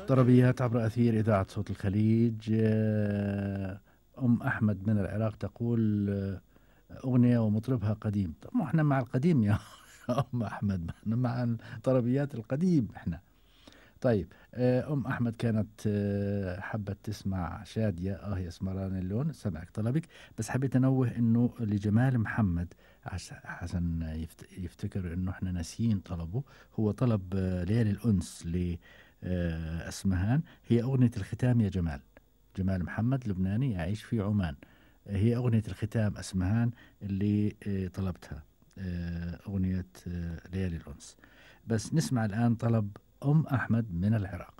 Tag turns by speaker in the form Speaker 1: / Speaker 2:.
Speaker 1: طربيات عبر أثير إذاعة صوت الخليج آه، أم أحمد من العراق تقول آه، أغنية ومطربها قديم طب ما احنا مع القديم يا أم أحمد احنا مع طربيات القديم احنا طيب آه، أم أحمد كانت آه، حبت تسمع شادية آه يا سمران اللون سمعك طلبك بس حبيت أنوه إنه لجمال محمد حسن يفتكر إنه إحنا ناسيين طلبه هو طلب آه، ليالي الأنس لأسمهان هي أغنية الختام يا جمال جمال محمد لبناني يعيش في عمان هي أغنية الختام أسمهان اللي طلبتها أغنية ليالي الأنس بس نسمع الآن طلب أم أحمد من العراق